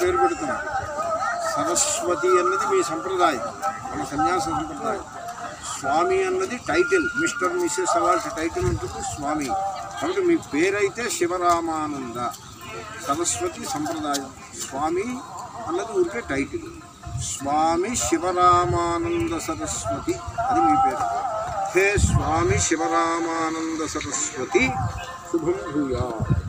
పేరు పెడుతున్నారు సరస్వతి అన్నది మీ సంప్రదాయం మన సన్యాస సంప్రదాయం స్వామి అన్నది టైటిల్ మిస్టర్ మిస్సెస్ అలాంటి టైటిల్ ఉంటుంది స్వామి కాబట్టి మీ పేరైతే శివరామానంద సరస్వతి సంప్రదాయం స్వామి అన్నది ఊరికే టైటిల్ స్వామి శివరామానంద సరస్వతి అది మీ పేరు హే స్వామి శివరామానంద సరస్వతి శుభం భూయా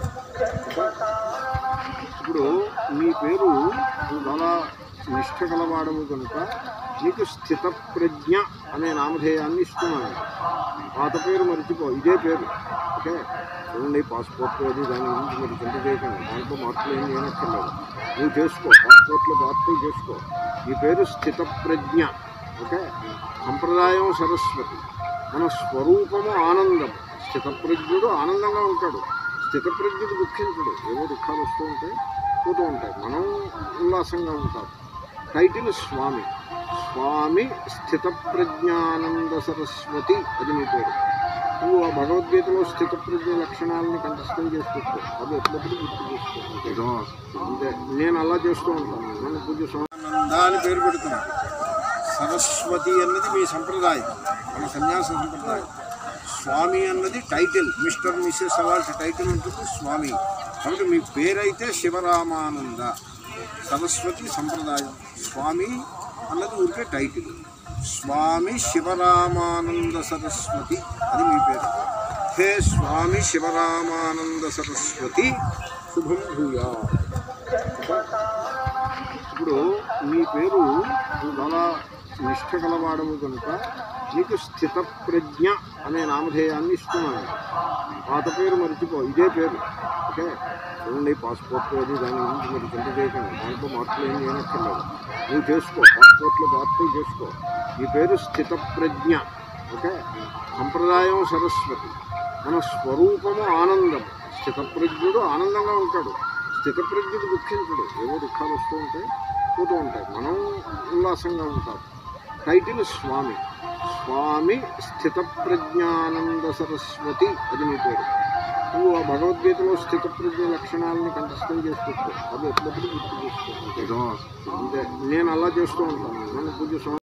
ఇప్పుడు మీ పేరు నువ్వు చాలా నిష్ఠ గలవాడము కనుక నీకు స్థితప్రజ్ఞ అనే నామధేయాన్ని ఇస్తున్నాను పాత పేరు మర్చిపో ఇదే పేరు ఓకే చూడండి పాస్పోర్ట్ అది దాని గురించి మీరు చింత చేయకండి దాంట్లో మార్పులు ఏం చేయనక్కర్లేదు నువ్వు చేసుకో పాస్పోర్ట్లో మార్పులు చేసుకో ఈ పేరు స్థితప్రజ్ఞ ఓకే సంప్రదాయం సరస్వతి మన స్వరూపము ఆనందం స్థితప్రజ్ఞుడు ఆనందంగా ఉంటాడు స్థితప్రజ్ఞుడు దుఃఖించడు ఏవో దుఃఖాలు వస్తూ ఉంటాయి పోతూ ఉంటాయి మనం ఉల్లాసంగా ఉంటాం టైటిల్ స్వామి స్వామి స్థితప్రజ్ఞానంద సరస్వతి అది మీ పేరు నువ్వు ఆ భగవద్గీతలో స్థితప్రజ్ఞ లక్షణాలని కంఠస్థం చేసుకుంటూ అవి ఎప్పుడప్పుడు గుర్తు చేసుకో అంటే నేను అలా చేస్తూ ఉంటాను నేను పూజ స్వానంద అని పేరు పెడుతున్నాను సరస్వతి అన్నది మీ సంప్రదాయం మన సన్యాస సంప్రదాయం స్వామి అన్నది టైటిల్ మిస్టర్ మిస్సెస్ అలాంటి టైటిల్ ఉంటుంది స్వామి కాబట్టి మీ పేరైతే శివరామానంద సరస్వతి సంప్రదాయం స్వామి అన్నది ఊరికే టైటిల్ స్వామి శివరామానంద సరస్వతి అది మీ పేరు హే స్వామి శివరామానంద సరస్వతి శుభం భూయా ఇప్పుడు మీ పేరు నువ్వు చాలా నిష్ఠ గలవాడము కనుక నీకు స్థితప్రజ్ఞ అనే నామధేయాన్ని ఇస్తున్నాను పాత పేరు మర్చిపో ఇదే పేరు ఓకే చూడండి పాస్పోర్ట్ అది దాని గురించి మీరు చింత చేయకండి దాంట్లో మార్పులు ఏం చేయనక్కర్లేదు నువ్వు చేసుకో పాస్పోర్ట్లో మార్పులు చేసుకో ఈ పేరు స్థితప్రజ్ఞ ఓకే సంప్రదాయం సరస్వతి మన స్వరూపము ఆనందం స్థితప్రజ్ఞుడు ఆనందంగా ఉంటాడు స్థితప్రజ్ఞుడు దుఃఖించడు ఏవో దుఃఖాలు వస్తూ ఉంటాయి పోతూ ఉంటాయి మనం ఉల్లాసంగా ఉంటాం టైటిల్ స్వామి స్వామి స్థితప్రజ్ఞానంద సరస్వతి అది మీ పేరు నువ్వు ఆ భగవద్గీతలో స్థితప్రజ్ఞ లక్షణాలని కంఠస్థం చేసుకుంటూ అవి ఎప్పుడప్పుడు గుర్తు చేసుకో అంటే నేను అలా చేస్తూ ఉంటాను నేను పూజ స్వామి